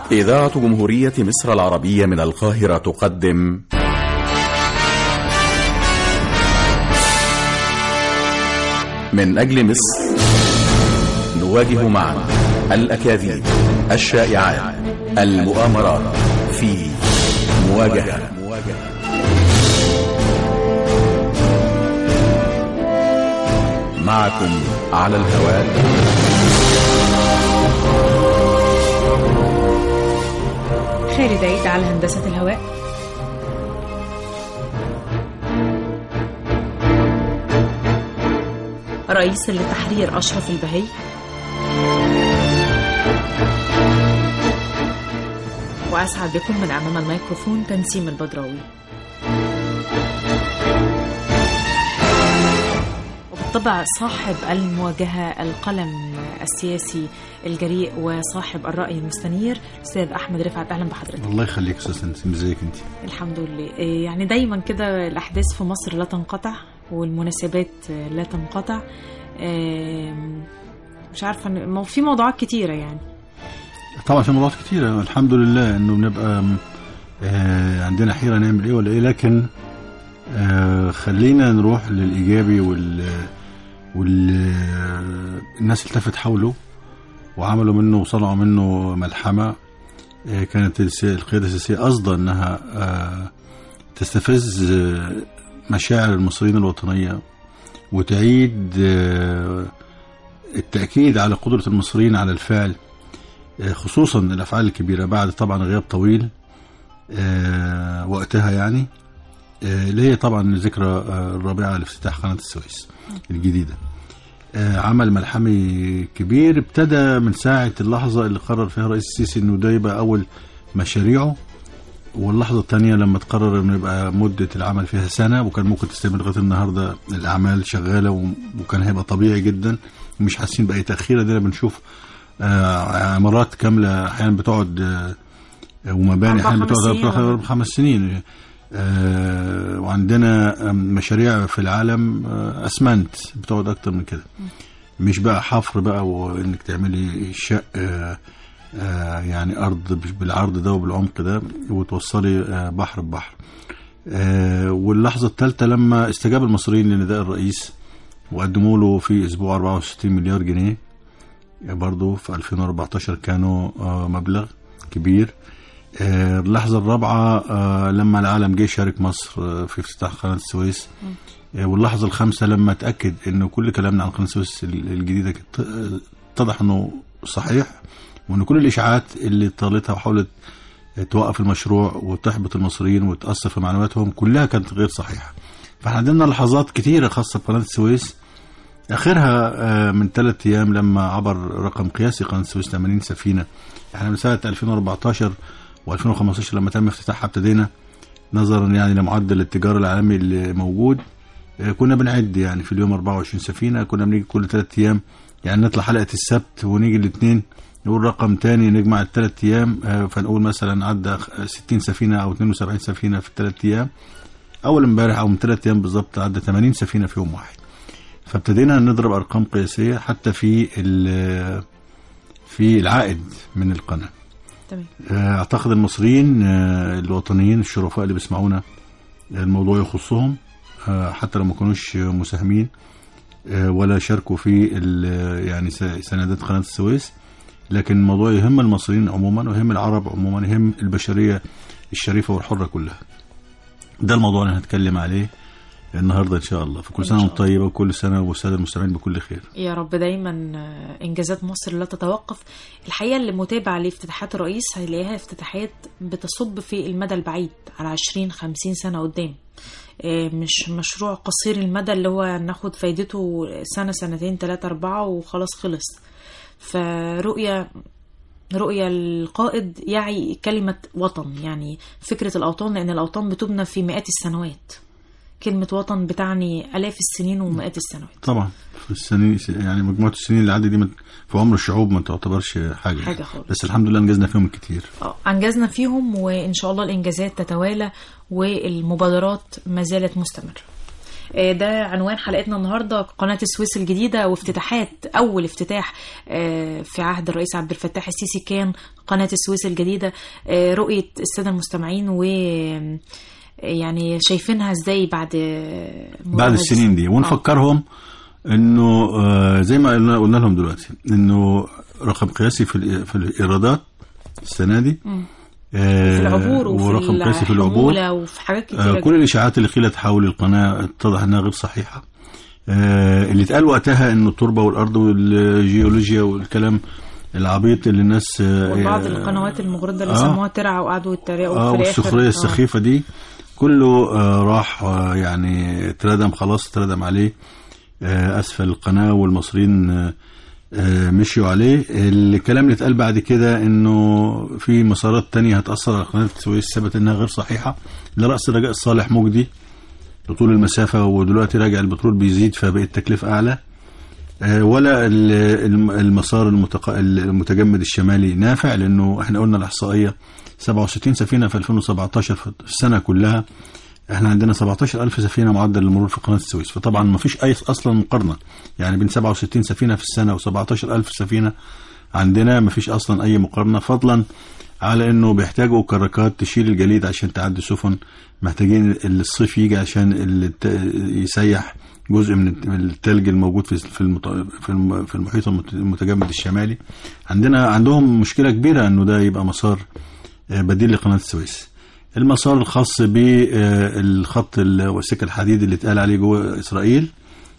إذاعة جمهورية مصر العربية من القاهرة تقدم من أجل مصر نواجه معا الأكاذيب الشائعات المؤامرات في مواجهة معكم على الهواء خالد عيد على هندسة الهواء رئيس لتحرير أشرف البهي وأسعد بكم من أمام الميكروفون تنسيم البدراوي وبالطبع صاحب المواجهة القلم السياسي الجريء وصاحب الرأي المستنير أستاذ أحمد رفعت أهلا بحضرتك الله يخليك استاذ سنتيم ازيك انت الحمد لله إيه يعني دايما كده الأحداث في مصر لا تنقطع والمناسبات لا تنقطع إيه مش عارفة ما في موضوعات كتيرة يعني طبعا في موضوعات كتيرة الحمد لله انه بنبقى آه عندنا حيرة نعمل ايه ولا ايه لكن آه خلينا نروح للايجابي وال والناس التفت حوله وعملوا منه وصنعوا منه ملحمة آه كانت الس- القيادة السياسية قصدا انها آه تستفز آه، مشاعر المصريين الوطنية وتعيد آه، التأكيد على قدرة المصريين على الفعل آه، خصوصا الأفعال الكبيرة بعد طبعا غياب طويل آه، وقتها يعني آه، اللي هي طبعا ذكرى آه، الرابعة لافتتاح قناة السويس الجديدة آه، عمل ملحمي كبير ابتدى من ساعة اللحظة اللي قرر فيها الرئيس السيسي انه ده يبقى أول مشاريعه واللحظة الثانية لما تقرر انه يبقى مدة العمل فيها سنة وكان ممكن تستمر لغاية النهاردة الأعمال شغالة و- وكان هيبقى طبيعي جدا مش حاسين بأي تأخير ده بنشوف آه، عمارات كاملة أحيانا بتقعد آه، ومباني أربع أحيانا خمس بتقعد سنين. أربع أربع خمس سنين آه، وعندنا آم، مشاريع في العالم آه، أسمنت بتقعد أكتر من كده مش بقى حفر بقى وإنك تعملي شق آه، آه، يعني أرض بالعرض ده وبالعمق ده وتوصلي آه، بحر ببحر آه، واللحظة الثالثة لما استجاب المصريين لنداء الرئيس وقدموا له في أسبوع 64 مليار جنيه برضه في 2014 كانوا آه، مبلغ كبير آه، اللحظة الرابعة آه، لما العالم جه يشارك مصر آه، في افتتاح قناة السويس آه، واللحظة الخامسة لما اتأكد انه كل كلامنا عن قناة السويس ال- الجديدة كانت- آه، اتضح انه صحيح وان كل الاشاعات اللي طالتها وحاولت توقف المشروع وتحبط المصريين وتأثر في معنوياتهم كلها كانت غير صحيحة فاحنا عندنا لحظات كتيرة خاصة بقناة السويس اخرها آه، من ثلاث ايام لما عبر رقم قياسي قناه السويس 80 سفينه احنا من سنه 2014 و2015 لما تم افتتاحها ابتدينا نظرا يعني لمعدل التجاره العالمي اللي موجود آه، كنا بنعد يعني في اليوم 24 سفينه كنا بنيجي كل ثلاث ايام يعني نطلع حلقه السبت ونيجي الاثنين نقول رقم تاني نجمع الثلاث ايام آه، فنقول مثلا عدى 60 سفينه او 72 سفينه في الثلاث ايام اول امبارح او من ثلاث ايام بالظبط عدى 80 سفينه في يوم واحد فابتدينا نضرب ارقام قياسيه حتى في ال- في العائد من القناه تمام آه، اعتقد المصريين آه، الوطنيين الشرفاء اللي بيسمعونا الموضوع يخصهم آه، حتى لو ما كانوش مساهمين آه، ولا شاركوا في ال- يعني س- سندات قناه السويس لكن الموضوع يهم المصريين عموما ويهم العرب عموما يهم البشريه الشريفه والحره كلها ده الموضوع اللي هنتكلم عليه النهارده ان شاء الله فكل إن سنه شاء وانتم طيبه وكل سنه والساده المستمعين بكل خير يا رب دايما آه، انجازات مصر لا تتوقف الحقيقه اللي متابع لافتتاحات الرئيس هيلاقيها افتتاحات بتصب في المدى البعيد على 20 50 سنه قدام آه، مش مشروع قصير المدى اللي هو ناخد فايدته سنه سنتين ثلاثه اربعه وخلاص خلص فرؤيه رؤية القائد يعي كلمة وطن يعني فكرة الأوطان لأن الأوطان بتبنى في مئات السنوات كلمة وطن بتعني آلاف السنين ومئات السنوات طبعا في السنين يعني مجموعه السنين اللي عدت دي من- في عمر الشعوب ما تعتبرش حاجه حاجة خالص. بس الحمد لله انجزنا فيهم كتير آه، أنجزنا فيهم وإن شاء الله الإنجازات تتوالى والمبادرات ما زالت مستمرة آه، ده عنوان حلقتنا النهارده قناه السويس الجديده وافتتاحات اول افتتاح آه، في عهد الرئيس عبد الفتاح السيسي كان قناه السويس الجديده آه، رؤيه الساده المستمعين و آه، يعني شايفينها ازاي بعد آه، مرور بعد هذه السنين دي آه. ونفكرهم انه آه، زي ما قلنا, قلنا لهم دلوقتي انه رقم قياسي في الإ- في الايرادات السنه دي آه، في العبور وفي ورقم قياسي في العبور الحمولة وفي حاجات آه، كتيرة كل الاشاعات اللي قيلت حول القناه اتضح انها غير صحيحه آه، اللي اتقال وقتها انه التربه والارض والجيولوجيا والكلام العبيط اللي الناس آه، وبعض آه، القنوات المغرضة اللي آه. سموها ترعى وقعدوا يتريقوا اه في الآخر. والسخريه آه. السخيفه دي كله آه راح آه يعني اتردم خلاص اتردم عليه آه اسفل القناه والمصريين آه آه مشيوا عليه الكلام اللي اتقال بعد كده انه في مسارات تانية هتاثر على قناه السويس ثبت انها غير صحيحه لراس الرجاء الصالح مجدي لطول المسافه ودلوقتي راجع البترول بيزيد فبقت التكلفه اعلى آه، ولا ال- الم- المسار المتق... المتجمد الشمالي نافع لانه احنا قلنا الاحصائيه 67 سفينه في 2017 في السنه كلها احنا عندنا 17000 سفينه معدل للمرور في قناه السويس فطبعا ما فيش اي اصلا مقارنه يعني بين 67 سفينه في السنه و17000 سفينه عندنا ما فيش اصلا اي مقارنه فضلا على انه بيحتاجوا كراكات تشيل الجليد عشان تعدي سفن محتاجين الصيف يجي عشان الت- يسيح جزء من الت- من التلج الموجود في في المط- في الم- في المحيط المت- المتجمد الشمالي عندنا عندهم مشكله كبيره انه ده يبقى مسار آه، بديل لقناه السويس المسار الخاص بالخط والسكه الحديد اللي اتقال عليه جوه اسرائيل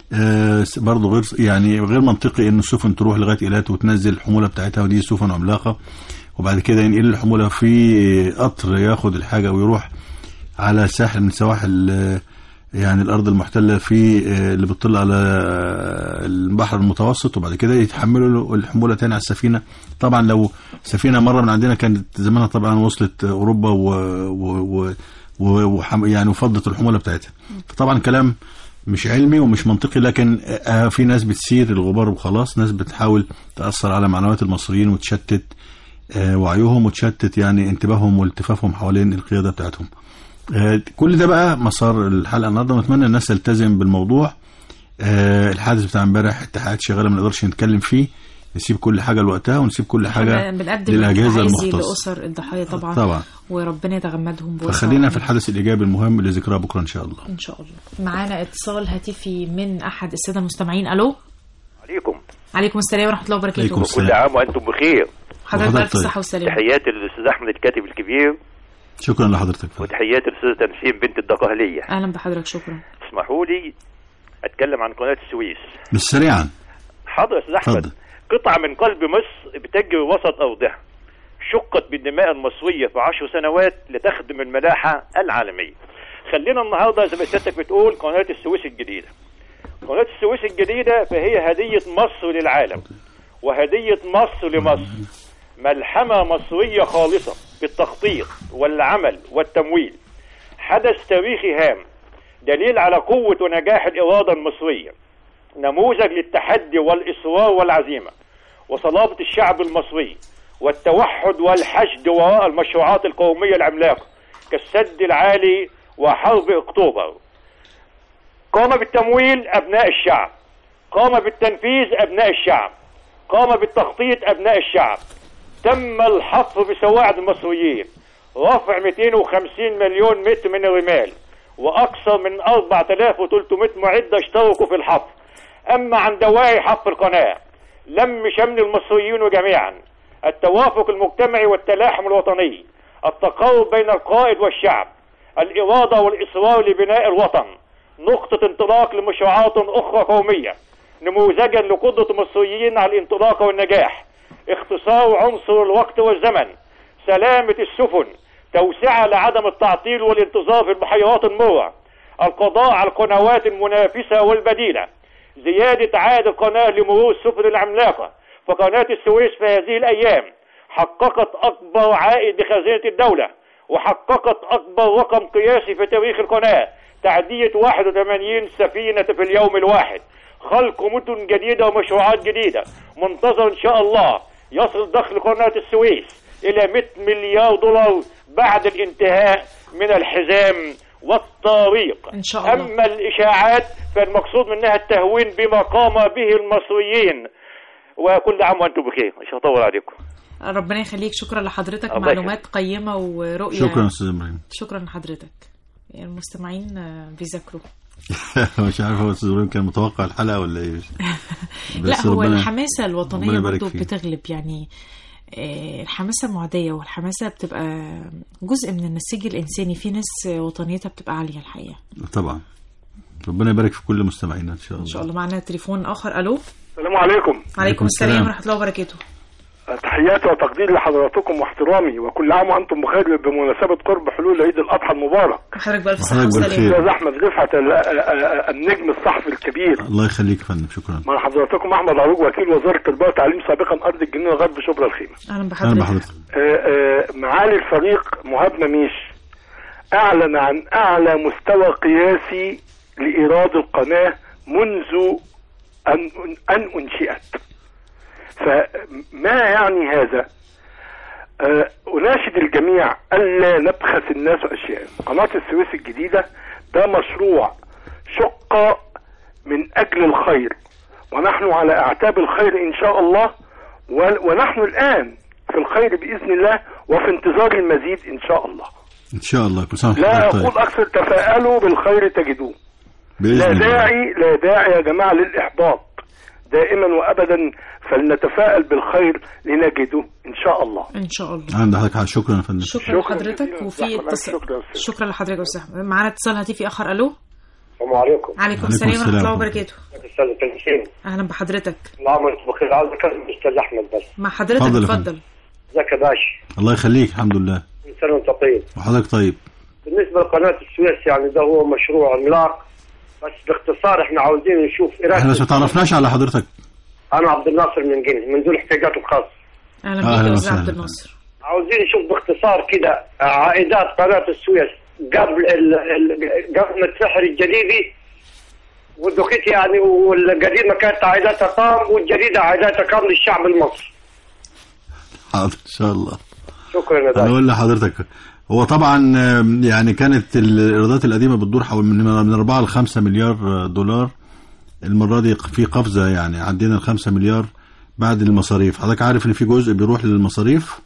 آه، برضه غير يعني غير منطقي ان السفن تروح لغايه ايلات وتنزل الحموله بتاعتها ودي سفن عملاقه وبعد كده ينقل الحموله في قطر ياخد الحاجه ويروح على ساحل من سواحل آه، يعني الارض المحتله في آه، اللي بتطل على آه، البحر المتوسط وبعد كده يتحملوا له الحموله تاني على السفينه طبعا لو سفينه مره من عندنا كانت زمانها طبعا وصلت اوروبا و, و, و و- وحم يعني وفضت الحموله بتاعتها فطبعا كلام مش علمي ومش منطقي لكن آه، في ناس بتسير الغبار وخلاص ناس بتحاول تاثر على معنويات المصريين وتشتت آه، وعيهم وتشتت يعني انتباههم والتفافهم حوالين القياده بتاعتهم آه، كل ده بقى مسار الحلقه النهارده ونتمنى الناس تلتزم بالموضوع آه، الحادث بتاع امبارح اتحاد شغاله ما نقدرش نتكلم فيه نسيب كل حاجه لوقتها ونسيب كل حاجه احنا بنقدم للاجهزه التعازي المختصه لأسر الضحايا طبعا طبعا وربنا يتغمدهم بوسعه فخلينا في الحدث الايجابي المهم اللي ذكراه بكره ان شاء الله ان شاء الله معانا اتصال هاتفي من احد الساده المستمعين الو عليكم عليكم السلام ورحمه الله وبركاته عليكم السلام. كل عام وانتم بخير حضرتك وحضرتك الف طيب. صحه والسلامه تحياتي للاستاذ احمد الكاتب الكبير شكرا لحضرتك وتحياتي للاستاذ تنسيم بنت الدقهليه اهلا بحضرتك شكرا اسمحوا لي اتكلم عن قناه السويس بس سريعا حاضر يا استاذ احمد اتفضل. قطعه من قلب مصر بتجري وسط ارضها شقت بالدماء المصريه في عشر سنوات لتخدم الملاحه العالميه خلينا النهارده زي ما سيادتك بتقول قناه السويس الجديده قناه السويس الجديده فهي هديه مصر للعالم وهديه مصر لمصر ملحمه مصريه خالصه بالتخطيط والعمل والتمويل حدث تاريخي هام دليل على قوه ونجاح الاراده المصريه نموذج للتحدي والإصرار والعزيمة وصلابة الشعب المصري والتوحد والحشد وراء المشروعات القومية العملاقة كالسد العالي وحرب أكتوبر قام بالتمويل أبناء الشعب قام بالتنفيذ أبناء الشعب قام بالتخطيط أبناء الشعب تم الحفر بسواعد المصريين رفع 250 مليون متر من الرمال وأكثر من 4300 معدة اشتركوا في الحفر أما عن دواعي حفر القناة لم شمل المصريين جميعا التوافق المجتمعي والتلاحم الوطني التقارب بين القائد والشعب الإرادة والإصرار لبناء الوطن نقطة انطلاق لمشروعات أخرى قومية نموذجا لقدرة المصريين على الانطلاق والنجاح اختصار عنصر الوقت والزمن سلامة السفن توسعة لعدم التعطيل والانتظار في البحيرات المرة القضاء على القنوات المنافسة والبديلة زيادة عائد القناة لمرور السفن العملاقة فقناة السويس في هذه الأيام حققت أكبر عائد لخزينة الدولة وحققت أكبر رقم قياسي في تاريخ القناة تعدية 81 سفينة في اليوم الواحد خلق مدن جديدة ومشروعات جديدة منتظر إن شاء الله يصل دخل قناة السويس إلى 100 مليار دولار بعد الانتهاء من الحزام والطريق إن شاء الله. أما الإشاعات فالمقصود منها التهوين بما قام به المصريين وكل عام وأنتم بخير مش هطول عليكم ربنا يخليك شكرا لحضرتك الله معلومات قيمة ورؤية شكرا استاذ ابراهيم شكرا لحضرتك المستمعين آه، بيذاكروا مش عارف هو استاذ ابراهيم كان متوقع الحلقه ولا ايه لا هو ربنا- الحماسة الوطنية ربنا يبارك برضه فيه. بتغلب يعني آه، الحماسة معدية والحماسة بتبقى جزء من النسيج الإنساني في ناس وطنيتها بتبقى عالية الحقيقة طبعا ربنا يبارك في كل مستمعينا ان شاء الله إن شاء الله معنا تليفون آخر ألو السلام عليكم عليكم السلام السلام. ورحمة الله وبركاته تحياتي وتقديري لحضراتكم واحترامي وكل عام وانتم بخير بمناسبه قرب حلول عيد الاضحى المبارك حضرتك بألف صحة وحضرتك وسلامة بالخير. استاذ احمد رفعت ال- ال- النجم الصحفي الكبير الله يخليك يا فندم شكرا مع حضراتكم احمد عروج وكيل وزاره التربيه والتعليم سابقا ارض الجنينه غرب شبرا الخيمه أهلا اهلا بحضرتك بحضرتك آه، آه، معالي الفريق مهاب مميش اعلن عن اعلى مستوى قياسي لايراد القناه منذ ان ان انشئت فما يعني هذا آه، اناشد الجميع الا نبخس الناس اشياء قناه السويس الجديده ده مشروع شق من اجل الخير ونحن على اعتاب الخير ان شاء الله و- ونحن الان في الخير باذن الله وفي انتظار المزيد ان شاء الله ان شاء الله كل سنه لا وحضرتك اقول طيب اكثر تفاءلوا بالخير تجدوه باذن لا الله داعي لا داعي يا جماعه للاحباط دائما وابدا فلنتفائل بالخير لنجده ان شاء الله إن شاء الله عند حضرتك حاجة. شكرا يا فندم شكرا شكراً لحضرتك جزيلاً. وفي زحمة. اتصال شكراً يا أستاذ. شكرا لحضرتك يا أستاذ أحمد. معانا اتصال هاتفي آخر ألو السلام عليكم عليكم عليكم السلام ورحمة السلام. الله وبركاته استاذ تنسيم أهلا بحضرتك الله عمرك بخير عاوز اكلم الاستاذ احمد بس مع حضرتك اتفضل يا اتفضل ازيك يا باشا الله يخليك الحمد لله كل سنه وانت طيب وحضرتك طيب بالنسبه لقناه السويس يعني ده هو مشروع عملاق بس باختصار احنا عاوزين نشوف احنا بس ما تعرفناش على حضرتك انا عبد الناصر من جنة من ذو الاحتياجات الخاصه أهلا أهلا بيك يا أستاذ وسهلا. عبد الناصر عاوزين نشوف باختصار كده عائدات قناه السويس قبل ال... ال... قبل ما تسحر الجديدي ودوكيت يعني والقديمه كانت عائداتها كام والجديده عائداتها كام للشعب المصري حاضر ان شاء الله شكرا يا انا باشا اقول لحضرتك هو طبعا آم، يعني كانت الايرادات القديمه بتدور حوالي من من 4 ل 5 مليار دولار المره دي في قفزه يعني عدينا ال 5 مليار بعد المصاريف حضرتك عارف ان في جزء بيروح للمصاريف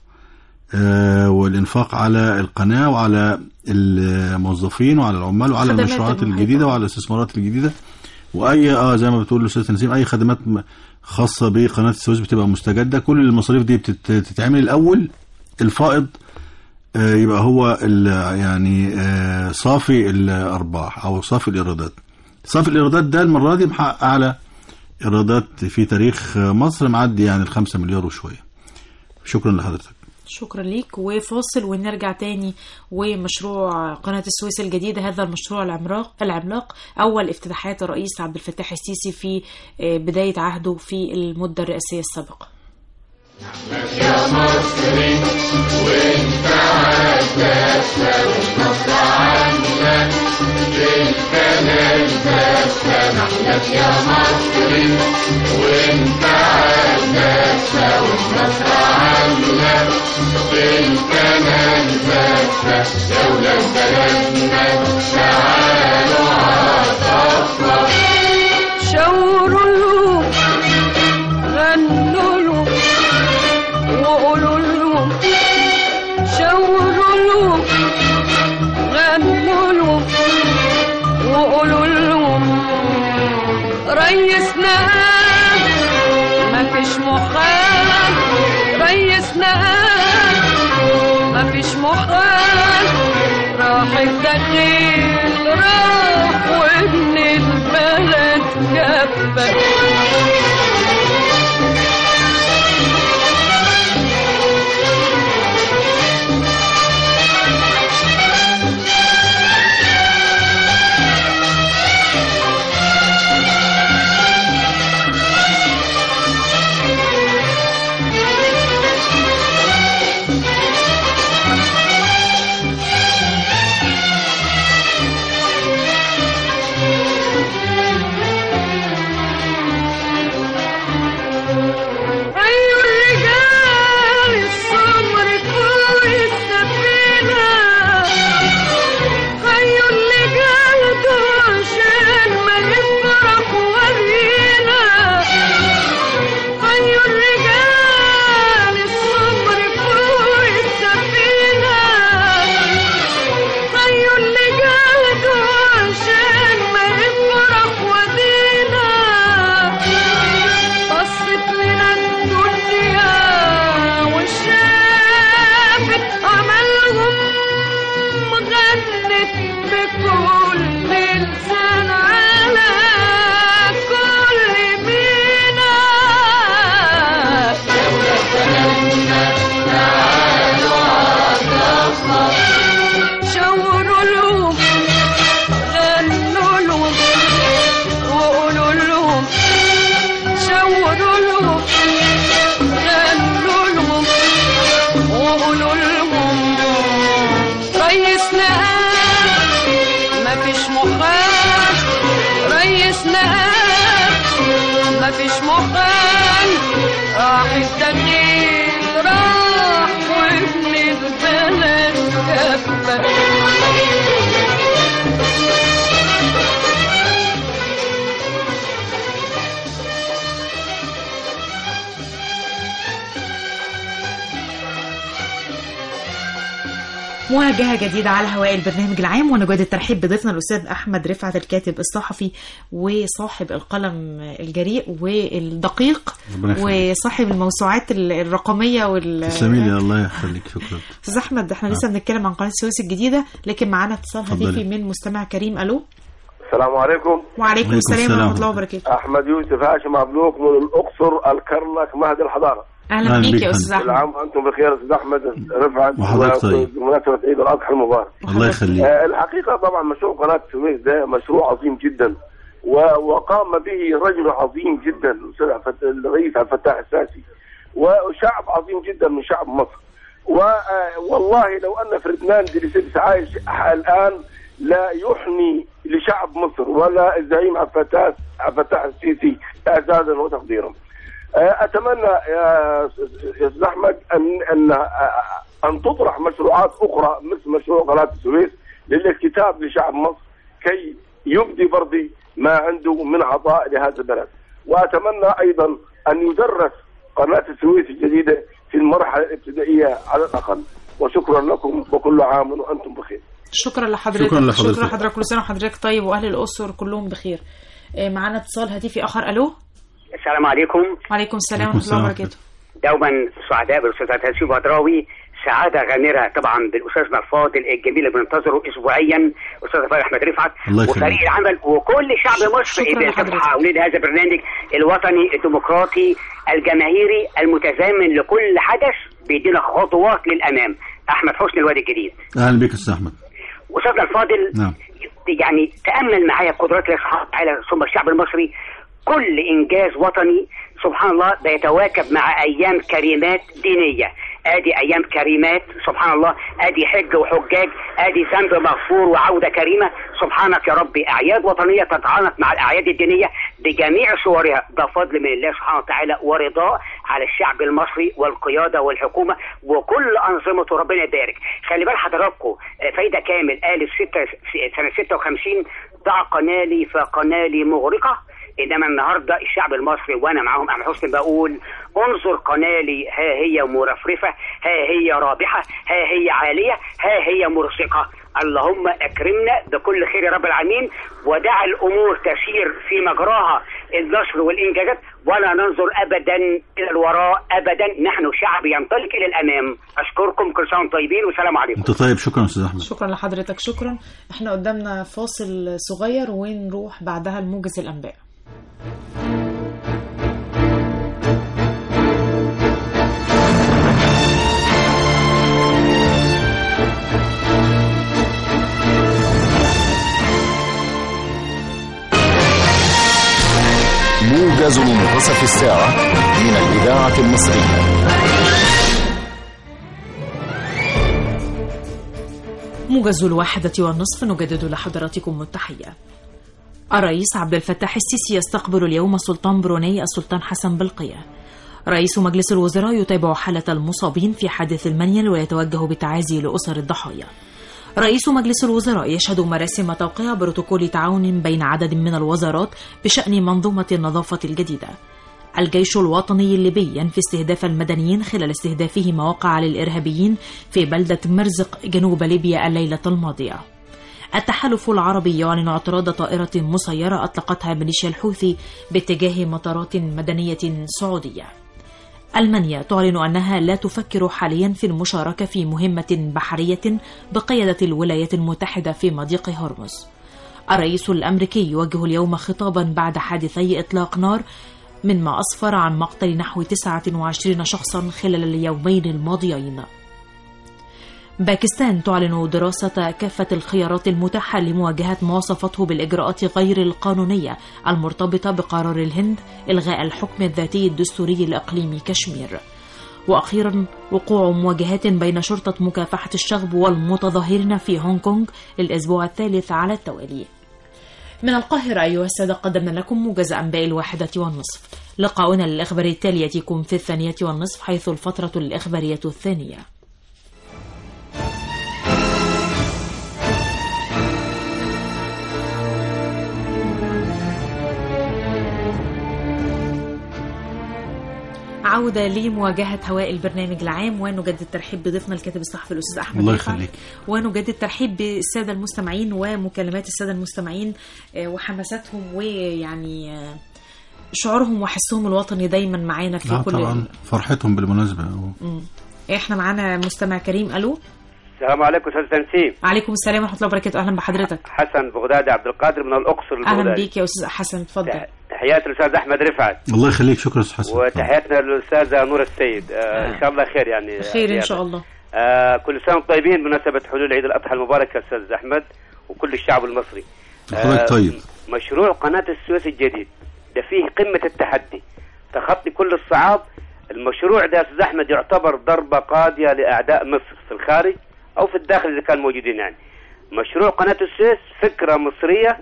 آه، والانفاق على القناه وعلى الموظفين وعلى العمال وعلى خدمات المشروعات المحيط. الجديده وعلى الاستثمارات الجديده واي اه زي ما بتقول الاستاذ تنسيم اي خدمات م- خاصه بقناه السويس بتبقى مستجده كل المصاريف دي بتت- بتتعمل الاول الفائض آه، يبقى هو ال- يعني آه، صافي الارباح او صافي الايرادات صافي الايرادات ده المره دي محقق اعلى ايرادات في تاريخ آه، مصر معدي يعني الخمسة مليار وشويه شكرا لحضرتك شكرا ليك وفاصل ونرجع تاني ومشروع قناة السويس الجديدة هذا المشروع العملاق العملاق أول افتتاحات الرئيس عبد الفتاح السيسي في آه، بداية عهده في المدة الرئاسية السابقة شاوروا له غنوا له وقولوا له شاوروا له غنوا له وقولوا لهم ريسنا ما فيش محال ريسنا ما فيش محال راح الدخيل راح وابن البلد جفك راح الدخيل راح وابن البلد كفى مواجهة جديدة على هواء البرنامج العام ونجد الترحيب بضيفنا الأستاذ أحمد رفعت الكاتب الصحفي وصاحب القلم الجريء والدقيق ربنا يخليك. وصاحب الموسوعات ال- الرقمية وال تسلمي لي الله يخليك شكرا أستاذ أحمد احنا لسه بنتكلم عن قناة السويس الجديدة لكن معانا اتصال اتفضلي. هاتفي من مستمع كريم ألو السلام عليكم وعليكم وعليكم السلام السلام ورحمة الله ورحمة وبركاته احمد يوسف هاشم مبروك من الاقصر الكرنك مهد الحضاره أهلا أهلا بيك بيك يا يا أستاذ كل أحمد عام وانتم بخير استاذ احمد رفعت وحضرتك طيب. بمناسبه عيد الاضحى المبارك الله يخليك آه، الحقيقه طبعا مشروع قناه السويس ده مشروع عظيم جدا و- وقام به رجل عظيم جدا الاستاذ عبد الفت- الرئيس عبد الفتاح الساسي وشعب عظيم جدا من شعب مصر و- والله لو ان فردناند ديليسيبس عايش الان لا يحني لشعب مصر ولا الزعيم عبد الفتاح عبد الفتاح السيسي اعزازا وتقديرا. آه، اتمنى يا يا استاذ احمد ان ان آه، ان تطرح مشروعات اخرى مثل مشروع قناه السويس للاكتتاب لشعب مصر كي يبدي برضي ما عنده من عطاء لهذا البلد واتمنى ايضا ان يدرس قناه السويس الجديده في المرحله الابتدائيه على الاقل وشكرا لكم وكل عام وانتم بخير شكرا لحضرتك شكراً لحضرتك. شكرا لحضرتك كل سنة وحضرتك طيب وأهل الأسر كلهم بخير آه، معانا اتصال هاتفي آخر ألو السلام عليكم وعليكم السلام عليكم ورحمة الله السلام وبركاته دوما سعداء بالاستاذ تنسيب بدراوي سعاده غامره طبعا بالاستاذنا الفاضل الجميل اللي بننتظره اسبوعيا استاذ فارس احمد رفعت الله يخليك. وفريق العمل وكل شعب مصر شكراً اللي لحضرتك. حوالين هذا البرنامج الوطني الديمقراطي الجماهيري المتزامن لكل حدث بيدينا خطوات للامام احمد حسني الوادي الجديد اهلا بك استاذ احمد استاذنا الفاضل نعم يعني تامل معايا قدرات الله سبحانه وتعالى ثم الشعب المصري كل انجاز وطني سبحان الله بيتواكب مع ايام كريمات دينيه ادي ايام كريمات سبحان الله ادي حج وحجاج ادي ذنب مغفور وعوده كريمه سبحانك يا ربي اعياد وطنيه تتعانق مع الاعياد الدينيه بجميع صورها ده فضل من الله سبحانه وتعالى ورضاه على الشعب المصري والقياده والحكومه وكل انظمته ربنا يبارك خلي بال حضراتكم آه، فايده كامل قال في ستة سنه 56 ضع قنالي فقنالي مغرقه انما النهارده الشعب المصري وانا معاهم احمد حسني بقول انظر قنالي ها هي مرفرفه ها هي رابحه ها هي عاليه ها هي مرسقه اللهم اكرمنا بكل خير يا رب العالمين ودع الامور تسير في مجراها النصر والانجازات ولا ننظر ابدا الى الوراء ابدا نحن شعب ينطلق الى الامام اشكركم كل سنه وانتم طيبين والسلام عليكم انت طيب شكرا استاذ احمد شكرا لحضرتك شكرا احنا قدامنا فاصل صغير ونروح بعدها لموجز الانباء موجز منتصف الساعة من الإذاعة المصرية موجز الواحدة والنصف نجدد لحضراتكم التحية الرئيس عبد الفتاح السيسي يستقبل اليوم سلطان بروني السلطان حسن بلقية رئيس مجلس الوزراء يتابع حالة المصابين في حادث المنيل ويتوجه بالتعازي لأسر الضحايا رئيس مجلس الوزراء يشهد مراسم توقيع بروتوكول تعاون بين عدد من الوزارات بشأن منظومة النظافة الجديدة الجيش الوطني الليبي ينفي استهداف المدنيين خلال استهدافه مواقع للإرهابيين في بلدة مرزق جنوب ليبيا الليلة الماضية التحالف العربي يعلن اعتراض طائرة مسيرة أطلقتها ميليشيا الحوثي باتجاه مطارات مدنية سعودية ألمانيا تعلن أنها لا تفكر حاليا في المشاركة في مهمة بحرية بقيادة الولايات المتحدة في مضيق هرمز الرئيس الأمريكي يوجه اليوم خطابا بعد حادثي إطلاق نار مما أسفر عن مقتل نحو 29 شخصا خلال اليومين الماضيين باكستان تعلن دراسة كافة الخيارات المتاحة لمواجهة ما وصفته بالإجراءات غير القانونية المرتبطة بقرار الهند إلغاء الحكم الذاتي الدستوري لإقليم كشمير. وأخيرا وقوع مواجهات بين شرطة مكافحة الشغب والمتظاهرين في هونغ كونغ للأسبوع الثالث على التوالي. من القاهرة أيها السادة قدمنا لكم موجز أنباء الواحدة والنصف لقاؤنا الإخباري التالي يأتيكم في الثانية والنصف حيث الفترة الإخبارية الثانية عودة لمواجهة هواء البرنامج العام ونجدد الترحيب بضيفنا الكاتب الصحفي الأستاذ أحمد الله رفعت. يخليك. ونجدد الترحيب بالسادة المستمعين ومكالمات السادة المستمعين آه، وحماساتهم ويعني آه، شعورهم وحسهم الوطني دايما معانا في اه كل طبعا فرحتهم بالمناسبه مم. احنا معانا مستمع كريم الو السلام عليكم استاذ تنسيم عليكم السلام ورحمه الله وبركاته اهلا بحضرتك حسن بغدادي عبد القادر من الاقصر اهلا البغدادي بيك يا استاذ حسن اتفضل تحياتي للاستاذ احمد رفعت الله يخليك شكرا يا استاذ حسن وتحياتنا للاستاذه نور السيد آه ان شاء الله خير يعني خير ان زيادة. شاء الله آه كل سنه وانتم طيبين بمناسبه حلول عيد الاضحى المبارك يا استاذ احمد وكل الشعب المصري حضرتك طيب مشروع قناه السويس الجديد ده فيه قمه التحدي تخطي كل الصعاب المشروع ده يا استاذ احمد يعتبر ضربه قاضيه لاعداء مصر في الخارج او في الداخل اذا كانوا موجودين يعني مشروع قناه السويس فكره مصريه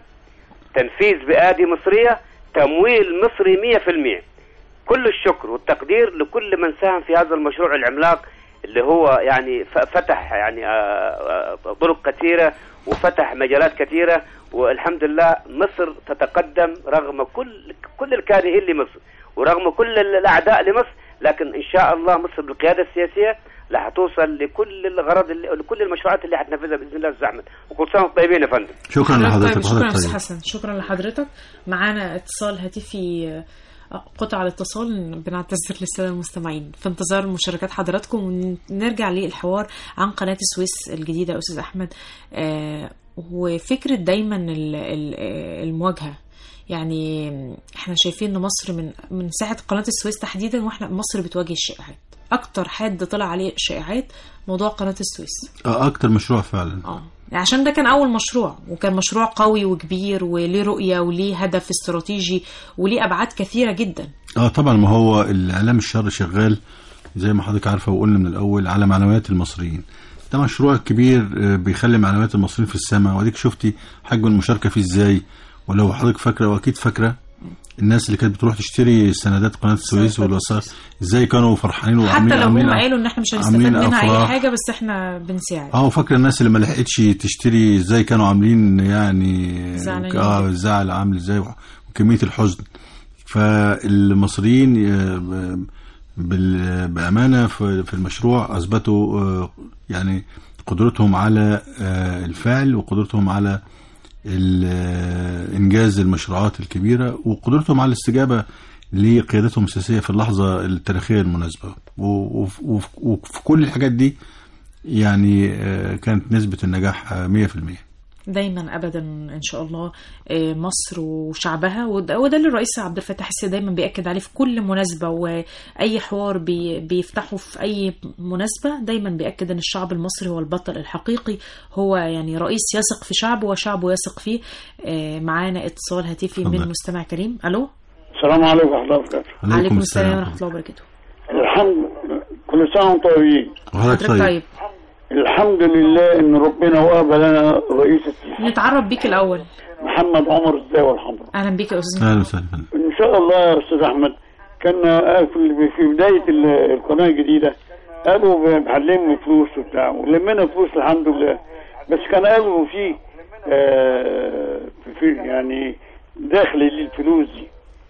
تنفيذ بآدي مصريه تمويل مصري 100% كل الشكر والتقدير لكل من ساهم في هذا المشروع العملاق اللي هو يعني ف- فتح يعني آه، آه، طرق كثيره وفتح مجالات كثيره والحمد لله مصر تتقدم رغم كل كل الكارهين لمصر ورغم كل الاعداء لمصر لكن ان شاء الله مصر بالقياده السياسيه لا هتوصل لكل الغرض اللي لكل المشروعات اللي هتنفذها باذن الله استاذ احمد وكل سنه وانتم طيبين يا فندم شكرا حضرتك لحضرتك طيب شكرا يا حضرتك استاذ طيب حسن شكرا لحضرتك معانا اتصال هاتفي آه، قطع الاتصال بنعتذر للساده المستمعين في انتظار مشاركات حضراتكم ونرجع للحوار عن قناه السويس الجديده يا استاذ احمد آه، وفكره دايما ال- ال- آه، المواجهه يعني احنا شايفين ان مصر من من ساعه قناه السويس تحديدا واحنا مصر بتواجه الشائعات اكتر حد طلع عليه شائعات موضوع قناه السويس آه، اكتر مشروع فعلا اه عشان ده كان اول مشروع وكان مشروع قوي وكبير وليه رؤيه وليه هدف استراتيجي وليه ابعاد كثيره جدا اه طبعا ما هو الاعلام الشر شغال زي ما حضرتك عارفه وقلنا من الاول على معنويات المصريين ده مشروع كبير آه، بيخلي معنويات المصريين في السماء واديك شفتي حجم المشاركه فيه ازاي ولو حضرتك فاكره واكيد فاكره الناس اللي كانت بتروح تشتري سندات قناه السويس والوثائق ازاي كانوا فرحانين حتى وعاملين لو هم عاملين قالوا ان احنا مش هنستفاد عاملين منها اي أفراح. حاجه بس احنا بنساعد اه وفاكره الناس اللي ما لحقتش تشتري ازاي كانوا عاملين يعني زعلانين. اه الزعل عامل ازاي وكميه الحزن فالمصريين آه، ب- بال- بامانه في في المشروع اثبتوا آه، يعني قدرتهم على آه، الفعل وقدرتهم على ال- آه، انجاز المشروعات الكبيره وقدرتهم على الاستجابه لقيادتهم السياسيه في اللحظه التاريخيه المناسبه و- وف- وف- وفي كل الحاجات دي يعني آه، كانت نسبة النجاح آه، 100% دايما ابدا ان شاء الله آه، مصر وشعبها وده, وده اللي الرئيس عبد الفتاح السيسي دايما بياكد عليه في كل مناسبه واي حوار بي بيفتحه في اي مناسبه دايما بياكد ان الشعب المصري هو البطل الحقيقي هو يعني رئيس يثق في شعبه وشعبه يثق فيه آه، معانا اتصال هاتفي من اتفضل. مستمع كريم الو السلام عليكم ورحمة الله وبركاته عليكم السلام ورحمه الله وبركاته الحمد كل سنة وانتم طيبين وحضرتك حضرتك طيب طيب الحمد لله ان ربنا وهب لنا رئيس السيسي نتعرف بيك الاول محمد عمر الزاوي الحمراء اهلا بيك يا استاذ اهلا محمد. وسهلا فندم. ان شاء الله يا استاذ احمد كان آه، في في بداية ال- القناة الجديدة قالوا بنلم فلوس وبتاع ولمينا فلوس الحمد لله بس كان قالوا في آه، في يعني داخل الفلوس دي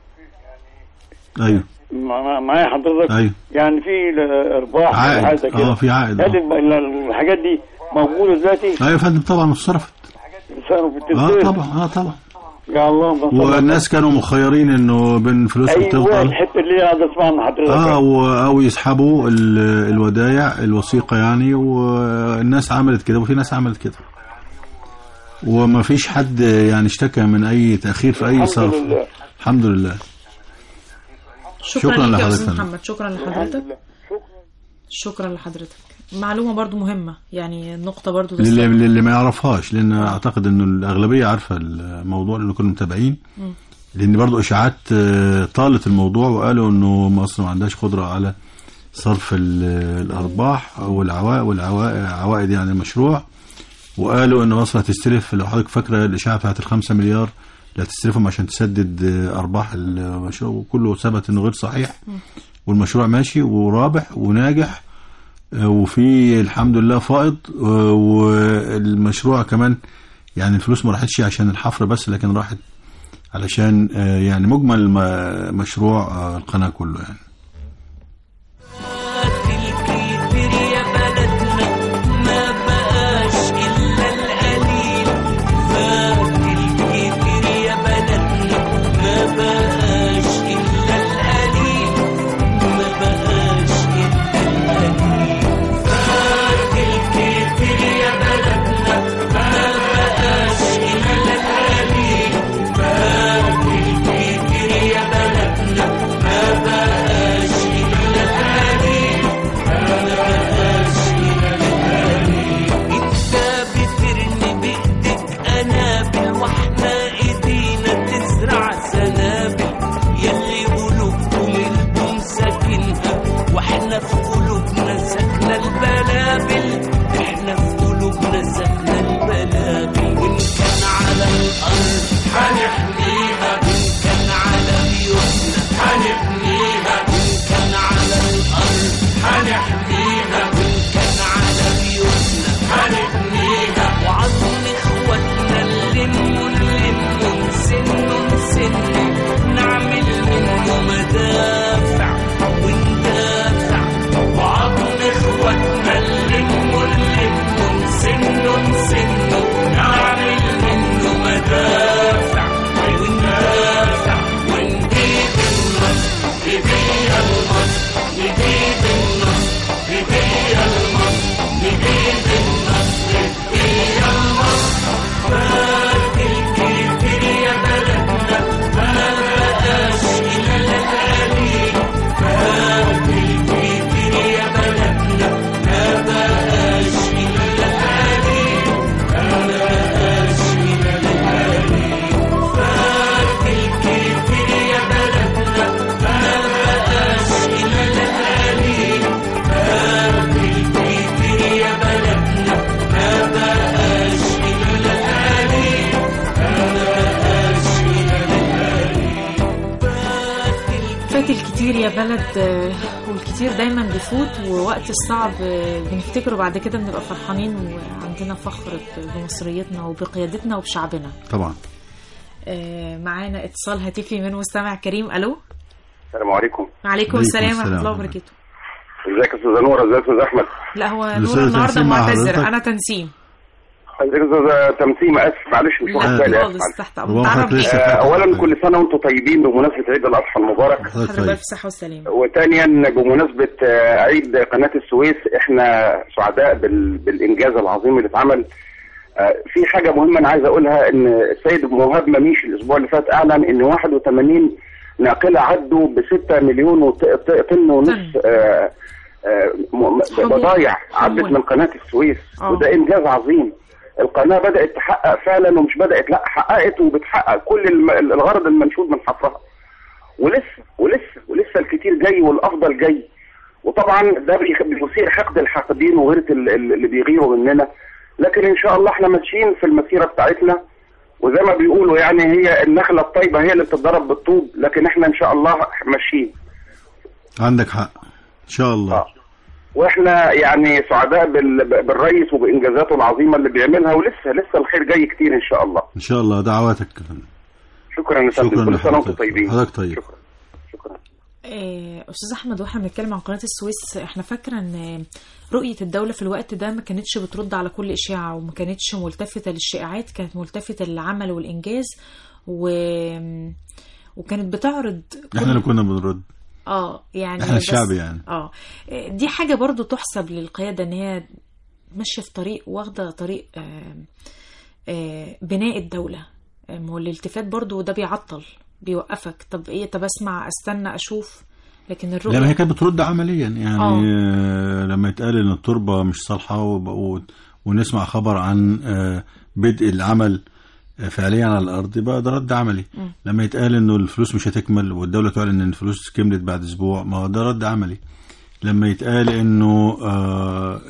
ايوه مع- معايا حضرتك ايوه يعني في ارباح عائد. حاجه كده اه، في عائد، هل اه. الم- الحاجات دي موجوده دلوقتي ايوه يا فندم طبعا اتصرفت صاروا في اه التسجيل طبعا اه طبعا يا الله ما صدق. والناس كانوا مخيرين انه بين فلوسهم ايوه تفضل الحته اللي قاعد اسمعها من حضرتك اه و- او يسحبوا ال- الودايع الوثيقه يعني والناس عملت كده وفي ناس عملت كده وما فيش حد يعني اشتكى من اي تاخير في اي الحمد صرف لله. الحمد لله شكرا, شكراً لك يا لحضرتك استاذ فندم. محمد شكرا لحضرتك شكرا لحضرتك معلومه برضو مهمه يعني نقطه برضو للي, تستحق. للي ما يعرفهاش لان اعتقد انه الاغلبيه عارفه الموضوع لانه كانوا متابعين مم. لان برضو اشاعات آه، طالت الموضوع وقالوا انه مصر ما عندهاش قدره على صرف ال- الارباح او العوائد والعوائد يعني المشروع وقالوا ان مصر هتستلف لو حضرتك فاكره الاشاعه بتاعت الخمسة مليار لا تصرفهم عشان تسدد آه، ارباح المشروع وكله ثبت انه غير صحيح والمشروع ماشي ورابح وناجح آه، وفي الحمد لله فائض آه، والمشروع كمان يعني الفلوس ما راحتش عشان الحفر بس لكن راحت علشان آه، يعني مجمل م- مشروع آه، القناة كله يعني الكتير يا بلدنا ما بقاش إلا القليل فات الكتير يا بلدنا ما بقاش إلا القليل ما بقاش إلا القليل فات الكتير يا بلدنا ما بقاش إلا القليل فات الكتير يا بلدنا ما بقاش إلا القليل انت بترمي بايدك قنابل واحنا ايدينا تزرع سنابل يلي قلوبكم انتم ساكنها واحنا في قلوبنا ساكنه البلابل احنا في قلوبنا ساكنه البلابل وان كان على الارض هنحميها وان كان على بيوتنا هنحميها وان كان على الارض هنحميها وان كان على بيوتنا هنحميها وعظم اخواتنا نلم نلم نسن نسن نعمل منه مدافع وندافع وعظم اخواتنا نلم نلم نسن نسن نعمل منه مدافع وندافع ونجيب النصر هدية المصر نجيب النصر هدية المصر نجيب النصر هدية المصر فات الكتير يا بلدنا ما بقاش إلا القليل فات الكتير يا بلدنا ما بقاش إلا القليل ما بقاش إلا القليل فات الكتير يا بلدنا ما بقاش إلا القليل فات الكتير يا بلدنا ما بقاش إلا القليل ما بقاش فات الكتير يا بلد آه، والكتير دايما بيفوت ووقت الصعب آه، بنفتكره بعد كده بنبقى فرحانين وعندنا فخر ب- بمصريتنا وبقيادتنا وبشعبنا طبعا آه، معانا اتصال هاتفي من مستمع كريم الو السلام عليكم وعليكم عليكم السلام ورحمه السلام. الله وبركاته ازيك يا استاذ نور ازيك يا استاذ احمد لا هو الأستاذ نور النهارده تنسيم مع معتذر حضرتك؟ انا تنسيم ازيك يا استاذ تمسيم اسف معلش مش واخد لا بالي خالص اسف تحت ربما تعرف حضرتك لسه بيه آه، اولا كل سنه وانتم طيبين بمناسبه عيد الاضحى المبارك حضرتك حضرتك طيب بالف صحه والسلامه وثانيا بمناسبه آه، عيد قناه السويس احنا سعداء بال- بالانجاز العظيم اللي اتعمل آه، في حاجه مهمه انا عايز اقولها ان السيد مهاب مميش الاسبوع اللي فات اعلن ان 81 ناقله عدوا ب 6 مليون وط- ط- طن ونص آه، آه، م- م- حمول. بضايع عدت حمول. من قناه السويس آه. وده انجاز عظيم القناه بدات تحقق فعلا ومش بدات لا حققت وبتحقق كل الم- الغرض المنشود من حفرها ولسه ولسه ولسه الكتير جاي والافضل جاي وطبعا ده بيخ- بيثير حقد الحاقدين وغيره ال- ال- اللي بيغيروا مننا لكن ان شاء الله احنا ماشيين في المسيره بتاعتنا وزي ما بيقولوا يعني هي النخله الطيبه هي اللي بتتضرب بالطوب لكن احنا ان شاء الله ماشيين عندك حق ان شاء الله آه. واحنا يعني سعداء بال- بالرئيس وبانجازاته العظيمه اللي بيعملها ولسه لسه الخير جاي كتير ان شاء الله ان شاء الله دعواتك شكرا يا فندم شكرا كل سنه وانتم لحضرتك طيبين حضرتك طيب شكرا شكرا آه، استاذ احمد واحنا بنتكلم عن قناه السويس احنا فاكره ان رؤيه الدوله في الوقت ده ما كانتش بترد على كل اشاعه وما كانتش ملتفته للشائعات كانت ملتفته للعمل والانجاز و... وكانت بتعرض كل- احنا اللي كنا بنرد اه يعني احنا بس- الشعب يعني اه دي حاجه برضو تحسب للقياده ان هي ماشيه في طريق واخده طريق آه، آه، بناء الدوله آه، ما هو الالتفات برضو ده بيعطل بيوقفك طب ايه طب اسمع استنى اشوف لكن الرؤيه لا ما هي كانت بترد عمليا يعني آه. آه. لما يتقال ان التربه مش صالحه وب- و- ونسمع خبر عن آه بدء العمل آه، فعليا على الارض يبقى ده رد عملي مم. لما يتقال انه الفلوس مش هتكمل والدوله تعلن ان الفلوس كملت بعد اسبوع ما هو ده رد عملي لما يتقال انه آه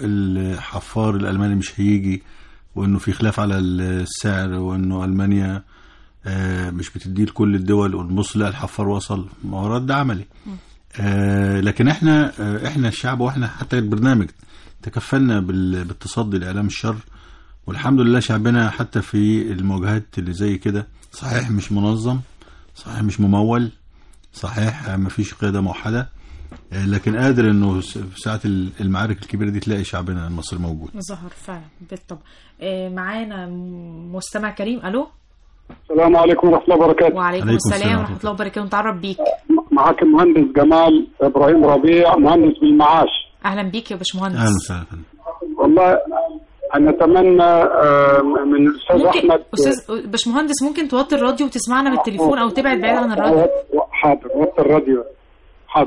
الحفار الالماني مش هيجي وانه في خلاف على السعر وانه المانيا آه، مش بتديه لكل الدول ونبص لا الحفار وصل ما هو رد عملي آه، لكن احنا آه، احنا الشعب واحنا حتى البرنامج تكفلنا بال- بالتصدي لاعلام الشر والحمد لله شعبنا حتى في المواجهات اللي زي كده صحيح مش منظم صحيح مش ممول صحيح ما فيش قياده موحده آه، لكن قادر انه س- في ساعه ال- المعارك الكبيره دي تلاقي شعبنا المصري موجود ظهر فعلا بالطبع آه، معانا م- مستمع كريم الو السلام عليكم ورحمة الله وبركاته وعليكم السلام ورحمه الله وبركاته نتعرف بيك معاك المهندس جمال إبراهيم ربيع مهندس بالمعاش اهلا بيك يا باشمهندس اهلا وسهلا والله أنا أتمنى آه، من الأستاذ ممكن أحمد استاذ باشمهندس ممكن توطي الراديو وتسمعنا بالتليفون او تبعد بعيد عن الراديو حاضر وقت الراديو حاضر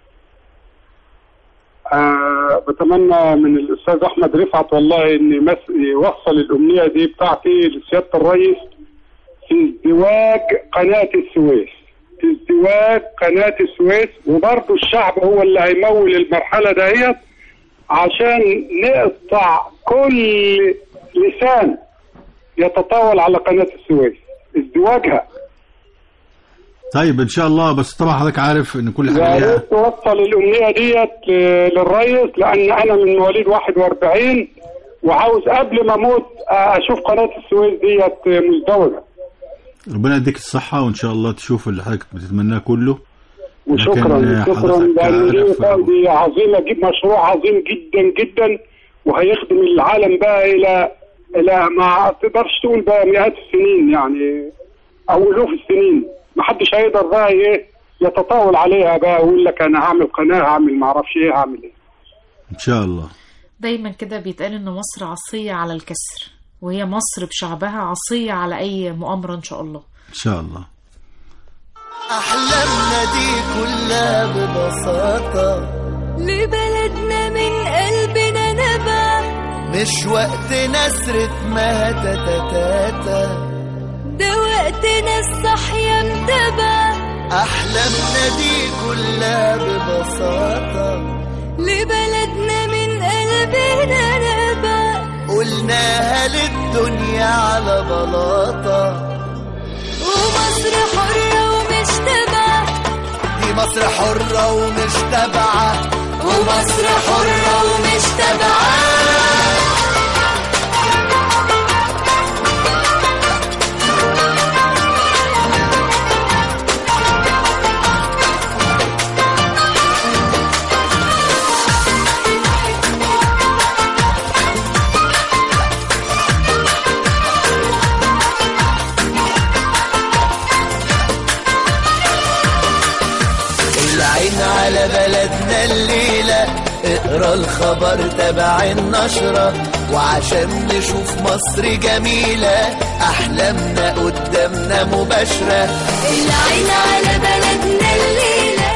آه بتمنى من الأستاذ أحمد رفعت والله إن يمس- يوصل الأمنية دي بتاعتي لسيادة الرئيس في ازدواج قناة السويس في ازدواج قناة السويس وبرضه الشعب هو اللي هيمول المرحلة دهيت عشان نقطع كل لسان يتطاول على قناة السويس ازدواجها طيب ان شاء الله بس طبعا حضرتك عارف ان كل حاجه يا ليها ريت توصل الامنيه ديت ل- للرئيس لان انا من مواليد 41 وعاوز قبل ما اموت اشوف قناه السويس ديت مزدوجه ربنا يديك الصحه وان شاء الله تشوف اللي حضرتك بتتمناه كله وشكرا لكن شكرا حضرتك لان دي عارف دي عظيمه جدا مشروع عظيم جدا جدا وهيخدم العالم بقى الى الى ما تقدرش تقول بقى مئات السنين يعني او الوف السنين ما حدش هيقدر بقى ايه يتطاول عليها بقى ويقول لك انا هعمل قناه هعمل ما اعرفش ايه هعمل ايه ان شاء الله دايما كده بيتقال ان مصر عصيه على الكسر وهي مصر بشعبها عصيه على اي مؤامره ان شاء الله ان شاء الله أحلامنا دي كلها ببساطة لبلدنا من قلبنا نبع مش وقت نسرة ما تتتاتا ده وقتنا الصحية متبع أحلامنا دي كلها ببساطة لبلدنا من قلبنا نبع قلناها للدنيا على بلاطة ومصر حرة ومش تبع دي مصر حرة ومش تابعة ومصر حرة ومش تبعة العين على بلدنا الليلة اقرا الخبر تبع النشرة وعشان نشوف مصر جميلة أحلامنا قدامنا مباشرة العين على بلدنا الليلة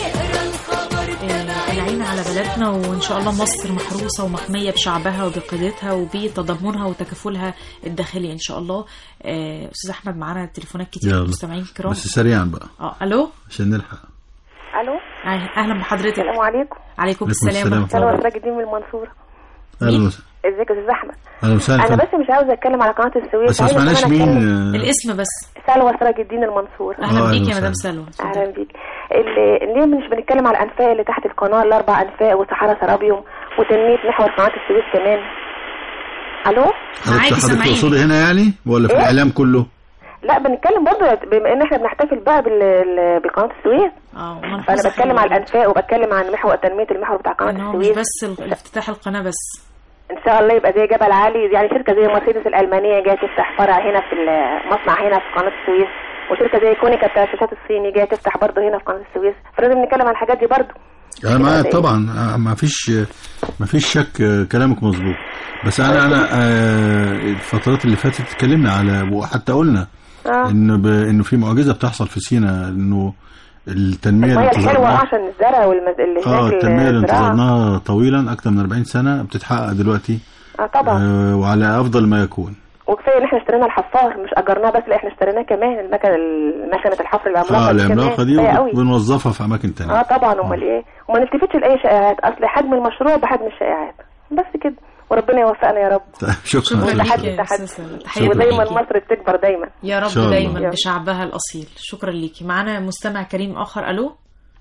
آه، العين على بلدنا وان شاء الله مصر محروسه ومحميه بشعبها وبقيادتها وبتضامنها وتكافلها الداخلي ان شاء الله آه، استاذ احمد معانا تليفونات كتير يلا مستمعين الكرام بس سريعا بقى اه الو عشان نلحق الو آه، اهلا بحضرتك السلام عليكم عليكم عليكم السلام السلام. ورحمه الله انا وبركاته سراج الدين من المنصوره اهلا وسهلا ازيك يا استاذ احمد اهلا وسهلا انا فندم. بس مش عاوزه اتكلم على قناه السويس بس ما عايزة سمعناش كمان مين أتكلم- آه، الاسم بس سلوى سراج الدين المنصور اهلا آه، بيك يا أهلا مدام وسهلا. سلوى اهلا بيك اللي ليه مش بنتكلم على الانفاق اللي تحت القناه الاربع انفاق وصحارى سرابيوم وتنميه محور قناه السويس كمان الو معاكي حضرتك حضرتك سامعين. تقصدي هنا يعني ولا في إيه؟ الاعلام كله لا بنتكلم برضه بما ان احنا بنحتفل بقى بال- بقناه السويس اه فانا بتكلم على الانفاق وبتكلم عن محور تنميه المحور بتاع قناه ان هو مش السويس بس ال- افتتاح القناه بس ان شاء الله يبقى زي جبل عالي يعني شركه زي مرسيدس الالمانيه جايه تفتح فرع هنا في المصنع هنا في قناه السويس وشركه زي كونيكا بتاع الشاشات الصيني جايه تفتح برضه هنا في قناه السويس فلازم نتكلم عن الحاجات دي برضه انا معاك طبعا آه، ما فيش ما فيش شك آه، كلامك مظبوط بس انا انا آه، الفترات اللي فاتت اتكلمنا على وحتى قلنا اه انه ب... انه في معجزه بتحصل في سينا انه التنميه اللي الميه الحلوه انتظرناها عشان الزرع والمز... اللي اه هناك التنميه اللي الزراعه انتظرناها طويلا اكثر من 40 سنه بتتحقق دلوقتي اه طبعا آه وعلى افضل ما يكون وكفايه ان احنا اشترينا الحفار مش اجرناه بس لا احنا اشتريناه كمان المكنه مكنه الحفر العملاقه اه دي كمان. العملاقه دي كفاية قوي. وبنوظفها في اماكن تانية اه طبعا امال ايه وما نلتفتش لاي شائعات اصل حجم المشروع بحجم الشائعات بس كده وربنا يوفقنا يا رب شكرا شكرا ليك تحدي يا تحدي أستاذ سلمى. تحية شكرا ودايما ليكي. مصر بتكبر دايما يا إن رب شاء الله. دايما بشعبها الأصيل شكرا ليكي معانا مستمع كريم آخر ألو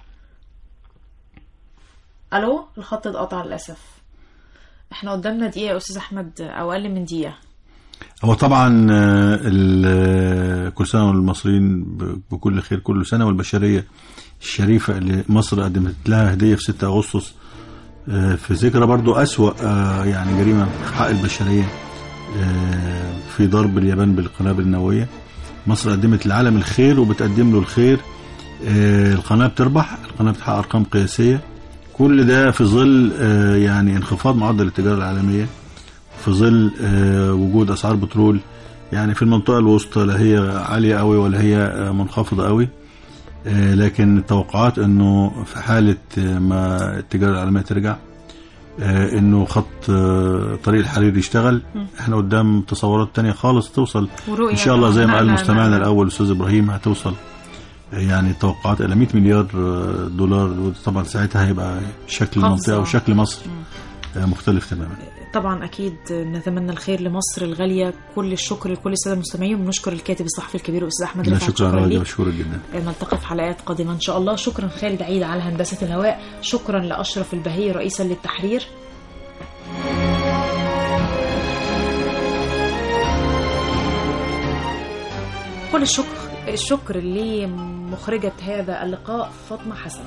ألو الخط اتقطع للأسف احنا قدامنا دقيقة يا أستاذ أحمد أو أقل من دقيقة هو طبعا آه، ال- كل سنه والمصريين ب- بكل خير كل سنه والبشريه الشريفه اللي مصر قدمت لها هديه في 6 اغسطس آه، في ذكرى برضو اسوا آه، يعني جريمه في حق البشريه آه، في ضرب اليابان بالقنابل النوويه مصر قدمت للعالم الخير وبتقدم له الخير آه، القناه بتربح القناه بتحقق ارقام قياسيه كل ده في ظل آه، يعني انخفاض معدل التجاره العالميه في ظل آه، وجود اسعار بترول يعني في المنطقه الوسطى لا هي عاليه قوي ولا هي آه، منخفضه قوي آه، لكن التوقعات انه في حاله آه، ما التجاره العالميه ترجع آه، انه خط آه، طريق الحرير يشتغل احنا قدام تصورات تانية خالص توصل ورؤية ان شاء الله زي ما قال نقلة- مستمعنا نقلة. الاول استاذ ابراهيم هتوصل آه، يعني التوقعات الى 100 مليار آه، دولار وطبعا ساعتها هيبقى شكل قفزة. المنطقه وشكل مصر آه، مختلف تماما طبعا أكيد نتمنى الخير لمصر الغالية كل الشكر لكل السادة المستمعين ونشكر الكاتب الصحفي الكبير أستاذ أحمد لا رفعت شكرا على ليك. واجب مشكور جدا نلتقي في حلقات قادمة إن شاء الله شكرا خالد عيد على هندسة الهواء شكرا لأشرف البهي رئيسا للتحرير كل الشكر الشكر لمخرجة هذا اللقاء فاطمة حسن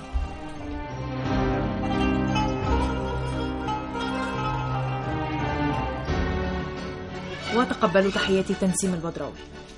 وتقبلوا تحياتي تنسيم البدراوي